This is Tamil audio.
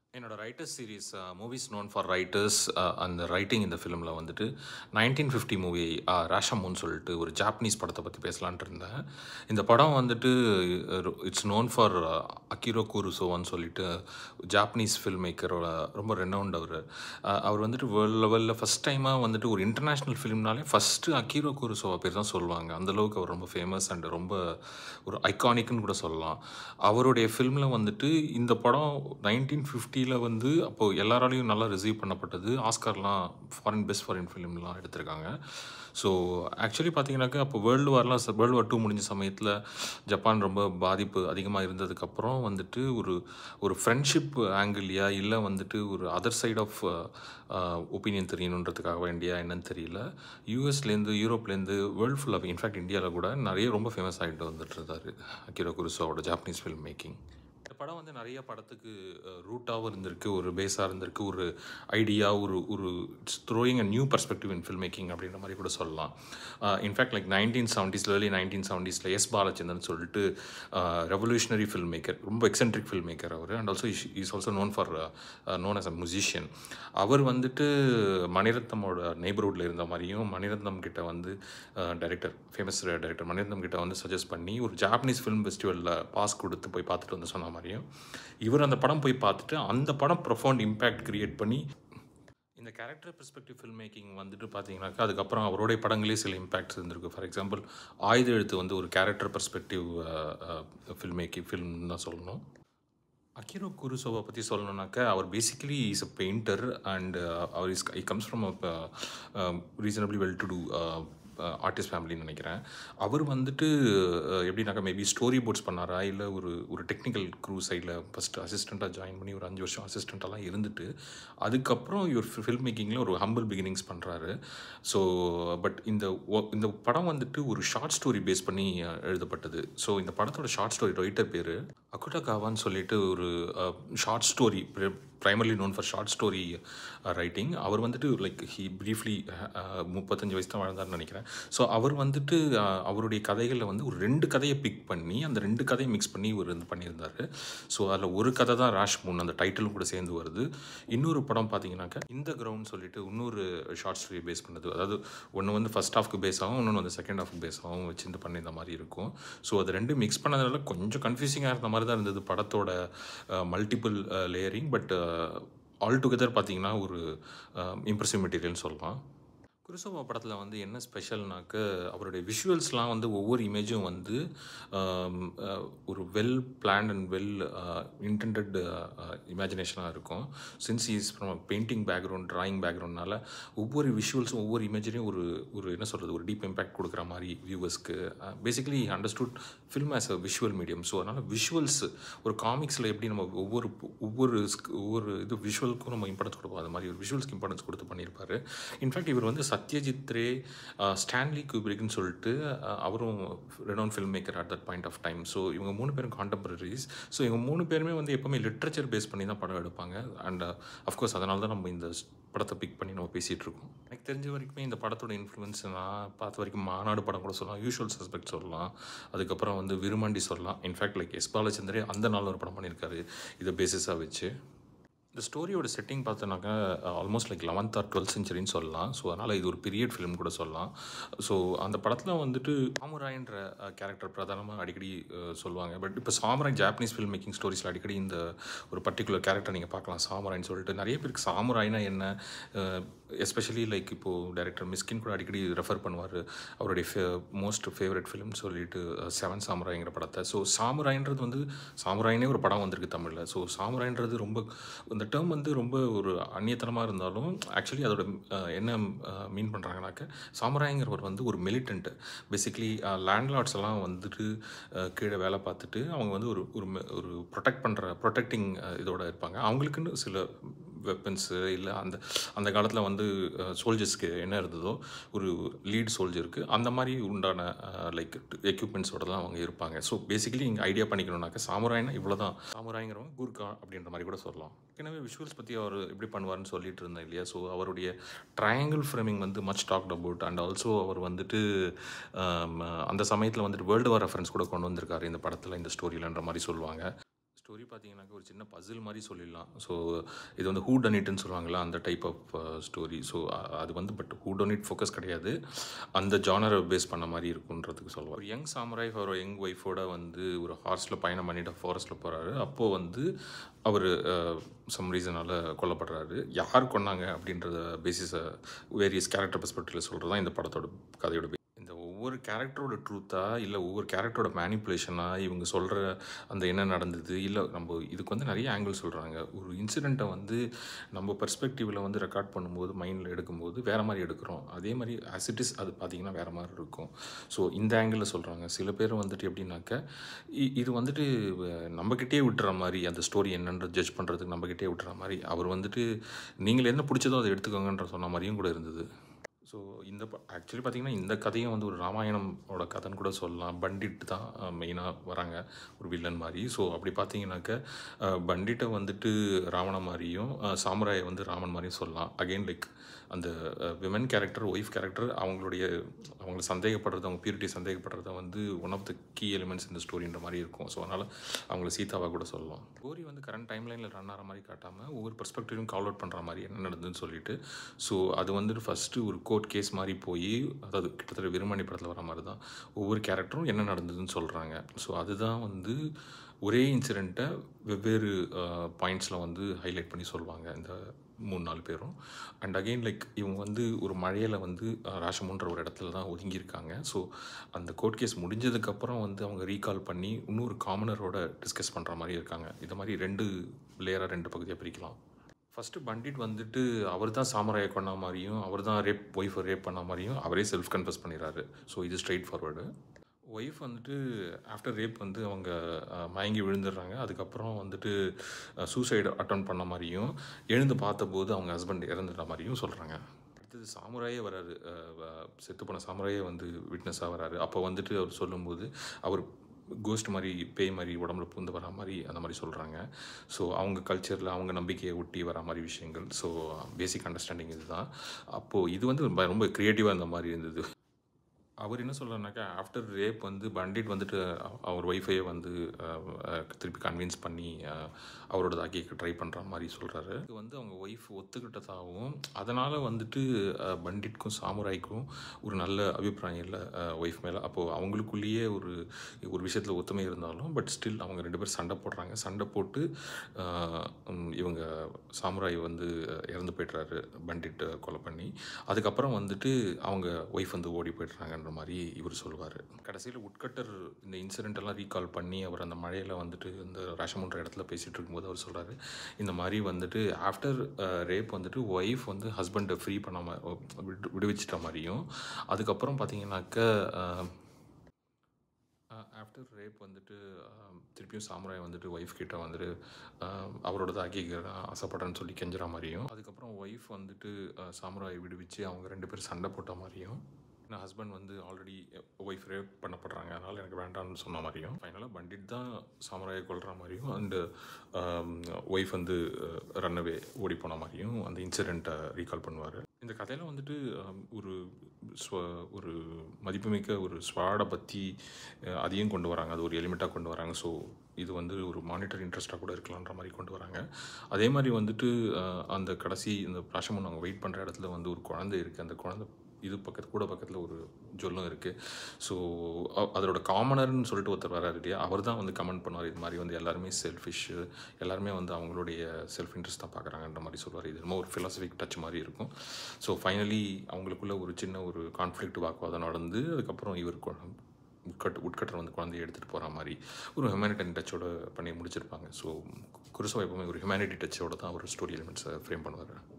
என்னோட writers series movies known for writers அந்த ரைட்டிங் இந்த ஃபிலிமில் வந்துட்டு நைன்டீன் ஃபிஃப்டி மூவி ராஷமோன்னு சொல்லிட்டு ஒரு ஜாப்பனீஸ் படத்தை பற்றி பேசலான்ட்டு இருந்தேன் இந்த படம் வந்துட்டு இட்ஸ் நோன் ஃபார் அக்கிரோ குருசோவான்னு சொல்லிட்டு ஜாப்பனீஸ் ஃபில்ம் மேக்கரோட ரொம்ப ரெனவுண்ட் அவர் அவர் வந்துட்டு வேர்ல்ட் லெவலில் ஃபஸ்ட் டைமாக வந்துட்டு ஒரு இன்டர்நேஷ்னல் ஃபிலிம்னாலே ஃபஸ்ட்டு அக்கிரோ குருசோவா பேர் தான் சொல்லுவாங்க அந்தளவுக்கு அவர் ரொம்ப ஃபேமஸ் அண்ட் ரொம்ப ஒரு ஐகானிக்னு கூட சொல்லலாம் அவருடைய ஃபில்மில் வந்துட்டு இந்த படம் நைன்டீன் ஃபிஃப்டியில் வந்து அப்போது எல்லாராலையும் நல்லா ரிசீவ் பண்ணப்பட்டது ஆஸ்கார்லாம் ஃபாரின் பெஸ்ட் ஃபாரின் ஃபிலிம்லாம் எடுத்திருக்காங்க ஸோ ஆக்சுவலி பார்த்தீங்கன்னாக்கா அப்போ வேர்ல்டு வார்லாம் வேர்ல்டு வார் டூ முடிஞ்ச சமயத்தில் ஜப்பான் ரொம்ப பாதிப்பு அதிகமாக இருந்ததுக்கப்புறம் வந்துட்டு ஒரு ஒரு ஃப்ரெண்ட்ஷிப் ஆங்கிள்லையா இல்லை வந்துட்டு ஒரு அதர் சைட் ஆஃப் ஒப்பீனியன் தெரியணுன்றதுக்காக வேண்டியா என்னன்னு தெரியல யூஎஸ்லேருந்து யூரோப்லேருந்து வேர்ல்டு ஃபுல்லாக இன்ஃபேக்ட் இந்தியாவில் கூட நிறைய ரொம்ப ஃபேமஸ் ஆகிட்டு வந்துட்டு இருந்தார் அக்கிரோ குருசோவோட ஜாப்பனீஸ் ஃபில்ம் மேக்கிங் இந்த படம் வந்து நிறைய படத்துக்கு ரூட்டாகவும் இருந்திருக்கு ஒரு பேஸாக இருந்திருக்கு ஒரு ஐடியா ஒரு ஒரு throwing a new perspective in film making அப்படின்ற மாதிரி கூட சொல்லலாம் இன்ஃபேக்ட் லைக் நைன்டீன் செவன்டீஸில் ஏர்லி நைன்டீன் செவன்டீஸில் எஸ் பாலச்சந்திரன் சொல்லிட்டு ரெவல்யூஷனரி ஃபில்ம் மேக்கர் ரொம்ப எக்ஸென்ட்ரிக் ஃபில்ம் மேக்கர் அவர் and also is also known for known as a musician அவர் வந்துட்டு மணிரத்னமோட நெய்பர்ஹுட்டில் இருந்த மாதிரியும் மணிரத்னம் கிட்ட வந்து டைரக்டர் ஃபேமஸ் டைரக்டர் மணிரத்னம் கிட்ட வந்து சஜஸ்ட் பண்ணி ஒரு ஜாப்பனீஸ் ஃபிலிம் ஃபெஸ்டிவலில் பாஸ் கொடுத்து போய் பார்த்துட்டு வந்து சொன்ன மாதிரியும் இவர் அந்த படம் போய் பார்த்துட்டு அந்த படம் ப்ரொஃபவுண்ட் இம்பேக்ட் கிரியேட் பண்ணி இந்த கேரக்டர் பெர்ஸ்பெக்டிவ் ஃபில்ம் மேக்கிங் வந்துட்டு பார்த்தீங்கன்னாக்கா அதுக்கப்புறம் அவருடைய படங்களே சில இம்பேக்ட்ஸ் இருந்திருக்கு ஃபார் எக்ஸாம்பிள் ஆயுத எழுத்து வந்து ஒரு character perspective film making film தான் சொல்லணும் அக்கிரோ குருசோவை பற்றி சொல்லணுன்னாக்கா அவர் basically is a painter and அவர் is I comes from a reasonably well to do artist ஃபேமிலின்னு நினைக்கிறேன் அவர் வந்துட்டு எப்படின்னாக்கா மேபி ஸ்டோரி போர்ட்ஸ் பண்ணாரா இல்லை ஒரு ஒரு டெக்னிக்கல் க்ரூ சைடில் ஃபஸ்ட்டு அசிஸ்டண்ட்டாக ஜாயின் பண்ணி ஒரு அஞ்சு வருஷம் அசிஸ்டண்ட்டெல்லாம் இருந்துட்டு அதுக்கப்புறம் இவர் ஃபில்ம் மேக்கிங்கில் ஒரு ஹம்பிள் பிகினிங்ஸ் பண்ணுறாரு ஸோ பட் இந்த இந்த படம் வந்துட்டு ஒரு ஷார்ட் ஸ்டோரி பேஸ் பண்ணி எழுதப்பட்டது ஸோ இந்த படத்தோட ஷார்ட் ஸ்டோரி ரைட்டர் பேர் அக்குட்டா காவான்னு சொல்லிட்டு ஒரு short story primarily known for short story writing அவர் வந்துட்டு லைக் ஹி ப்ரீஃப்லி முப்பத்தஞ்சு வயசு தான் வாழ்ந்தார்னு நினைக்கிறேன் ஸோ அவர் வந்துட்டு அவருடைய கதைகளில் வந்து ஒரு ரெண்டு கதையை பிக் பண்ணி அந்த ரெண்டு கதையை மிக்ஸ் பண்ணி ஒரு இது பண்ணியிருந்தார் ஸோ அதில் ஒரு கதை தான் ராஷ் மூன் அந்த டைட்டிலும் கூட சேர்ந்து வருது இன்னொரு படம் பார்த்தீங்கன்னாக்கா இந்த கிரவுண்ட் சொல்லிட்டு இன்னொரு ஷார்ட் ஸ்டோரி பேஸ் பண்ணது அதாவது ஒன்று வந்து ஃபஸ்ட் ஹாஃப்க்கு பேஸ் ஆகும் இன்னொன்று வந்து செகண்ட் ஹாஃப்க்கு பேஸ் ஆகும் வச்சு இந்த பண்ணி இந்த மாதிரி இருக்கும் ஸோ அது ரெண்டு மிக்ஸ் பண்ணதுனால கொஞ்சம் கன்ஃபியூசிங்காக இருந்த மாதிரி தான் இருந்தது படத்தோட multiple layering but all together பார்த்தீங்கன்னா ஒரு இம்ப்ரெசிவ் மெட்டீரியல்னு சொல்லலாம் குருசோவா படத்தில் வந்து என்ன ஸ்பெஷல்னாக்க அவருடைய விஷுவல்ஸ்லாம் வந்து ஒவ்வொரு இமேஜும் வந்து ஒரு well plan and well intended இமேஜினேஷனாக இருக்கும் since is from painting background drawing பேக்ரவுண்ட்னால ஒவ்வொரு விஷுவல்ஸும் ஒவ்வொரு இமேஜரையும் ஒரு ஒரு என்ன சொல்கிறது ஒரு டீப் இம்பேக்ட் கொடுக்குற மாதிரி வியூவர்ஸ்க்கு basically understood film as a visual medium so அதனால் விஷுவல்ஸ் ஒரு காமிக்ஸில் எப்படி நம்ம ஒவ்வொரு ஒவ்வொரு ஒவ்வொரு இது விஷுவலுக்கும் நம்ம இம்பார்ட்டன்ஸ் கொடுப்போம் அது மாதிரி ஒரு விஷுவல்ஸ்க்கு இம்பார்ட்டன்ஸ் கொடுத்து பண்ணியிருப்பார் இன்ஃபேக்ட் இவர் வந்து சத்யஜித் ரே ஸ்டான்லி குப்ரிக்னு சொல்லிட்டு அவரும் renowned film maker at that point of time so இவங்க மூணு பேரும் கான்டெம்பரரிஸ் ஸோ இவங்க மூணு பேருமே வந்து எப்போவுமே லிட்ரேச்சர் பேஸ் பண்ணி தான் படம் எடுப்பாங்க அண்ட் அஃப்கோர்ஸ் அதனால தான் நம்ம இந்த படத்தை பிக் பண்ணி நம்ம பேசிகிட்டு இருக்கோம் எனக்கு தெரிஞ்ச வரைக்குமே இந்த படத்தோட இன்ஃப்ளூயன்ஸ் நான் பார்த்த வரைக்கும் மாநாடு படம் கூட சொல்லலாம் யூஷுவல் சஸ்பெக்ட் சொல்லலாம் அதுக்கப்புறம் வந்து விருமாண்டி சொல்லலாம் இன்ஃபேக்ட் லைக் எஸ் பாலச்சந்திரே அந்த நாள் ஒரு படம் பண்ணியிருக்காரு இதை பேசிஸாக வச்சு இந்த ஸ்டோரியோட செட்டிங் பார்த்தோன்னாக்கா almost like eleventh or twelfth செஞ்சுரின்னு சொல்லலாம் ஸோ அதனால் இது ஒரு பீரியட் ஃபிலிம் கூட சொல்லலாம் ஸோ அந்த படத்தில் வந்துட்டு சாமுராயின்ற கேரக்டர் பிரதானமாக அடிக்கடி சொல்லுவாங்க பட் இப்போ சாமுராய் ஜாப்பனீஸ் ஃபில்ம் மேக்கிங் ஸ்டோரிஸில் அடிக்கடி இந்த ஒரு பர்டிகுலர் கேரக்டர் நீங்கள் பார்க்கலாம் சாமுராயின்னு சொல்லிட்டு நிறைய பேருக்கு சாமுராய்னா என்ன எஸ்பெஷலி லைக் இப்போது டேரக்டர் மிஸ்கின் கூட அடிக்கடி ரெஃபர் பண்ணுவார் அவருடைய ஃபே மோஸ்ட் ஃபேவரட் ஃபிலிம் சொல்லிட்டு செவன் சாமுராய்ங்கிற படத்தை ஸோ சாமுராயின்றது வந்து சாமுராயினே ஒரு படம் வந்திருக்கு தமிழில் ஸோ சாமுராயின்றது ரொம்ப இந்த டேர்ம் வந்து ரொம்ப ஒரு அந்நியத்தனமாக இருந்தாலும் ஆக்சுவலி அதோட என்ன மீன் பண்ணுறாங்கனாக்க சாமுராய்ங்கிறவர் வந்து ஒரு மிலிட்டன்ட்டு பேசிக்கலி லேண்ட்லார்ட்ஸ் எல்லாம் வந்துட்டு கீழே வேலை பார்த்துட்டு அவங்க வந்து ஒரு ஒரு ஒரு ப்ரொடெக்ட் பண்ணுற ப்ரொடெக்டிங் இதோட இருப்பாங்க அவங்களுக்குன்னு சில வெப்பன்ஸு இல்லை அந்த அந்த காலத்தில் வந்து சோல்ஜர்ஸ்க்கு என்ன இருந்ததோ ஒரு லீட் சோல்ஜருக்கு அந்த மாதிரி உண்டான லைக் எக்யூப்மெண்ட்ஸோட தான் அவங்க இருப்பாங்க ஸோ பேசிக்கலி இங்கே ஐடியா பண்ணிக்கணும்னாக்க சாமுராய்னா இவ்வளோ தான் சாமுராய்ங்கிறவங்க கூர்கா அப்படின்ற மாதிரி கூட சொல்லலாம் ஏற்கனவே விஷுவல்ஸ் பற்றி அவர் எப்படி பண்ணுவார்னு சொல்லிட்டு இருந்தேன் இல்லையா ஸோ அவருடைய ட்ரையாங்கிள் ஃப்ரேமிங் வந்து much talked about and also அவர் வந்துட்டு அந்த சமயத்தில் வந்துட்டு வேர்ல்டு வார் ரெஃபரன்ஸ் கூட கொண்டு வந்திருக்காரு இந்த படத்தில் இந்த ஸ்டோரியிலன்ற மாதிரி சொல்லுவாங்க ஸ்டோரி பார்த்தீங்கன்னாக்கா ஒரு சின்ன பசில் மாதிரி சொல்லிடலாம் ஸோ இது வந்து ஹூ டன் இட்னு சொல்லுவாங்களா அந்த டைப் ஆஃப் ஸ்டோரி ஸோ அது வந்து but whodunit focus கிடையாது அந்த ஜானரை பேஸ் பண்ண மாதிரி இருக்குன்றதுக்கு சொல்லுவார் ஒரு யங் சாமராய் ஒரு யங் ஒய்ஃபோட வந்து ஒரு ஹார்ஸில் பயணம் பண்ணிட்டு ஃபாரஸ்ட்டில் போகிறாரு அப்போது வந்து அவர் சம் ரீசனால் கொல்லப்படுறாரு யார் கொன்னாங்க அப்படின்றத பேசிஸை வேரியஸ் கேரக்டர் பெர்ஸ்பெக்டிவில் சொல்கிறது தான் இந்த படத்தோட கதையோட base. இந்த ஒவ்வொரு கேரக்டரோட ட்ரூத்தா இல்லை ஒவ்வொரு கேரக்டரோட மேனிப்புலேஷனாக இவங்க சொல்கிற அந்த என்ன நடந்தது இல்லை நம்ம இதுக்கு வந்து நிறைய ஆங்கிள் சொல்கிறாங்க ஒரு இன்சிடெண்ட்டை வந்து நம்ம பெர்ஸ்பெக்டிவில் வந்து ரெக்கார்ட் பண்ணும்போது மைண்டில் எடுக்கும்போது வேறு மாதிரி எடுக்கிறோம் அதே மாதிரி ஆசிட்டிஸ் அது பார்த்திங்கன்னா வேறு மாதிரி இருக்கும் ஸோ இந்த ஆங்கிளில் சொல்கிறாங்க சில பேர் வந்துட்டு எப்படின்னாக்க இ- இது வந்துட்டு அஹ், நம்மக்கிட்டே விட்டுற மாதிரி அந்த ஸ்டோரி என்னன்ற ஜட்ஜ் பண்ணுறதுக்கு நம்மக்கிட்டே விட்டுற மாதிரி அவர் வந்துட்டு நீங்கள் என்ன பிடிச்சதோ அதை எடுத்துக்கோங்கன்ற சொன்ன மாதிரியும் கூட இருந்தது ஸோ இந்த ஆக்சுவலி பார்த்தீங்கன்னா இந்த கதையும் வந்து ஒரு ராமாயணமோட கதைன்னு கூட சொல்லலாம் பண்டிட் தான் மெயினாக வராங்க ஒரு வில்லன் மாதிரி ஸோ அப்படி பார்த்தீங்கன்னாக்க அஹ், பண்டிட்டை வந்துட்டு ராவண மாதிரியும் அஹ், சாமுராயை வந்து ராமன் மாதிரியும் சொல்லலாம் அகெயின் லைக் அந்த விமன் கேரக்டர் ஒய்ஃப் கேரக்டர் அவங்களுடைய அவங்களை சந்தேகப்படுறது அவங்க பியூரிட்டி சந்தேகப்படுறத வந்து one of the key elements இந்த ஸ்டோரின்ற மாதிரி இருக்கும் ஸோ அதனால் அவங்கள சீதாவாக கூட சொல்லலாம் ஸ்டோரி வந்து கரண்ட் டைம் லைனில் ரன் ஆகிற மாதிரி காட்டாமல் ஒவ்வொரு பெர்ஸ்பெக்டிவும் கால் அவுட் பண்ணுற மாதிரி என்ன நடந்ததுன்னு சொல்லிட்டு ஸோ அது வந்துட்டு ஃபஸ்ட்டு ஒரு கோர்ட் கேஸ் மாதிரி போய் அதாவது கிட்டத்தட்ட விருமணி படத்தில் வர மாதிரி தான் ஒவ்வொரு கேரக்டரும் என்ன நடந்ததுன்னு சொல்கிறாங்க ஸோ அதுதான் வந்து ஒரே இன்சிடெண்ட்டை வெவ்வேறு பாயிண்ட்ஸில் வந்து ஹைலைட் பண்ணி சொல்லுவாங்க இந்த மூணு நாலு பேரும் அண்ட் அகெயின் லைக் இவங்க வந்து ஒரு மழையில் வந்து அஹ், ராஷமுன்ற ஒரு இடத்துல தான் ஒதுங்கியிருக்காங்க ஸோ அந்த கோர்ட் கேஸ் முடிஞ்சதுக்கப்புறம் வந்து அவங்க ரீகால் பண்ணி இன்னொரு காமனரோட டிஸ்கஸ் பண்ணுற மாதிரி இருக்காங்க இது மாதிரி ரெண்டு லேயராக ரெண்டு பகுதியாக பிரிக்கலாம் ஃபஸ்ட்டு பண்டிட் வந்துட்டு அவர் தான் சாமராய கொண்ட மாதிரியும் அவர் தான் ரேப் ஒய்ஃபை ரேப் பண்ண மாதிரியும் அவரே செல்ஃப் கன்ஃபஸ் பண்ணிடுறாரு ஸோ இது ஸ்ட்ரைட் ஃபார்வர்டு ஒய்ஃப் வந்துட்டு ஆஃப்டர் ரேப் வந்து அவங்க அஹ், மயங்கி விழுந்துடுறாங்க அதுக்கப்புறம் வந்துட்டு சூசைடு அட்டன் பண்ண மாதிரியும் எழுந்து பார்த்தபோது அவங்க ஹஸ்பண்ட் இறந்துட்ட மாதிரியும் சொல்கிறாங்க அடுத்தது சாமுராயே வராரு அஹ், வ- செத்து போன சாமுராயே வந்து விட்னஸாக வராரு அப்போ வந்துட்டு அவர் சொல்லும்போது அவர் கோஸ்ட் மாதிரி பேய் மாதிரி உடம்புல பூந்து வர மாதிரி அந்த மாதிரி சொல்கிறாங்க ஸோ அவங்க கல்ச்சரில் அவங்க நம்பிக்கையை ஒட்டி வர மாதிரி விஷயங்கள் ஸோ பேசிக் அண்டர்ஸ்டாண்டிங் இதுதான் அப்போது இது வந்து ரொம்ப- ரொம்ப க்ரியேட்டிவாக அந்த மாதிரி இருந்தது அவர் என்ன சொல்கிறாருனாக்கா ஆஃப்டர் ரேப் வந்து பண்டிட் வந்துட்டு அவ- அவர் ஒய்ஃபையை வந்து அஹ், அஹ், திருப்பி கன்வின்ஸ் பண்ணி அஹ், அவரோட தாக்கிக்க ட்ரை பண்ணுற மாதிரி சொல்கிறாரு இது வந்து அவங்க ஒய்ஃப் ஒத்துக்கிட்டதாகவும் அதனால் வந்துட்டு அஹ், பண்டிட்க்கும் சாமுராய்க்கும் ஒரு நல்ல அபிப்பிராயம் இல்லை ஒய்ஃப் மேலே அப்போது அவங்களுக்குள்ளேயே ஒரு ஒரு விஷயத்தில் ஒத்துமை இருந்தாலும் பட் ஸ்டில் அவங்க ரெண்டு பேரும் சண்டை போடுறாங்க சண்டை போட்டு அஹ், உம், இவங்க சாமுராய் வந்து அஹ், இறந்து போய்ட்றாரு பண்டிட் கொலை பண்ணி அதுக்கப்புறம் வந்துட்டு அவங்க ஒய்ஃப் வந்து ஓடி போய்ட்றாங்கன்ற மாதிரி இவர் சொல்லுவார் கடைசியில் உட்கட்டர் இந்த இன்சிடென்ட் எல்லாம் ரீகால் பண்ணி அவர் அந்த மழையில் வந்துட்டு இந்த ரஷமுன்ற இடத்துல பேசிகிட்டு இருக்கும்போது அவர் சொல்கிறாரு இந்த மாதிரி வந்துட்டு ஆஃப்டர் ரேப் வந்துட்டு ஒய்ஃப் வந்து ஹஸ்பண்டை ஃப்ரீ பண்ணாமல் விடு விடுவிச்சிட்ட மாதிரியும் அதுக்கப்புறம் பார்த்தீங்கன்னாக்க அஹ், ஆஃப்டர் ரேப் வந்துட்டு ஆஹ், திருப்பியும் சாமுராய் வந்துட்டு ஒய்ஃப் கிட்ட வந்துட்டு ஆஹ், அவரோட தாக்கிக்க ஆசைப்படுறேன்னு சொல்லி கெஞ்சுற மாதிரியும் அதுக்கப்புறம் ஒய்ஃப் வந்துட்டு ஆஹ், சாமுராயை விடுவிச்சு அவங்க ரெண்டு பேரும் சண்டை போட்ட மாதிரியும் நான் ஹஸ்பண்ட் வந்து ஆல்ரெடி ஒய்ஃப் ரேப் பண்ணப்படுறாங்க அதனால் எனக்கு வேண்டாம்னு சொன்ன மாதிரியும் ஃபைனலாக பண்டிட் தான் சாமுராயை கொல்ற மாதிரியும் அண்டு ஒய்ஃப் வந்து ரன்னவே ஓடி போன மாதிரியும் அந்த இன்சிடெண்ட்டை ரீகால் பண்ணுவார் இந்த கதையில் வந்துட்டு ஆம், ஒரு ஸ்வ ஒரு மதிப்புமிக்க ஒரு ஸ்வாடை பற்றி அஹ், அதையும் கொண்டு வராங்க அது ஒரு எலிமெண்ட்டாக கொண்டு வராங்க ஸோ இது வந்து ஒரு மானிட்டர் இன்ட்ரெஸ்ட்டாக கூட இருக்கலான்ற மாதிரி கொண்டு வராங்க அதே மாதிரி வந்துட்டு அஹ், அந்த கடைசி இந்த ராஷமன் அவங்க வெயிட் பண்ணுற இடத்துல வந்து ஒரு குழந்தை இருக்குது அந்த குழந்தை இது பக்கத்து கூட பக்கத்தில் ஒரு ஜொல்லும் இருக்குது ஸோ அதோட காமனர்னு சொல்லிட்டு ஒருத்தர் வராரு இல்லையா அவர் தான் வந்து கமெண்ட் பண்ணுவார் இது மாதிரி வந்து எல்லாருமே செல்ஃபிஷ் எல்லாருமே வந்து அவங்களுடைய செல்ஃப் இன்ட்ரெஸ்ட் தான் பார்க்குறாங்கன்ற மாதிரி சொல்லுவார் இது ரொம்ப ஒரு ஃபிலாசபிக் டச் மாதிரி இருக்கும் ஸோ ஃபைனலி அவங்களுக்குள்ள ஒரு சின்ன ஒரு கான்ஃப்ளிக்ட் வாக்குவாதம் நடந்து அதுக்கப்புறம் இவர் கொ- உட்கட் உட்கட்டர் வந்து குழந்தைய எடுத்துகிட்டு போகிற மாதிரி ஒரு ஹியூமனிட்டன் டச்சோட பண்ணி முடிச்சிருப்பாங்க ஸோ குருசவா எப்பவுமே ஒரு ஹியூமனிட்டி டச்சோட தான் ஒரு ஸ்டோரி எலிமெண்ட்ஸை ஃப்ரேம் பண்ணுவார்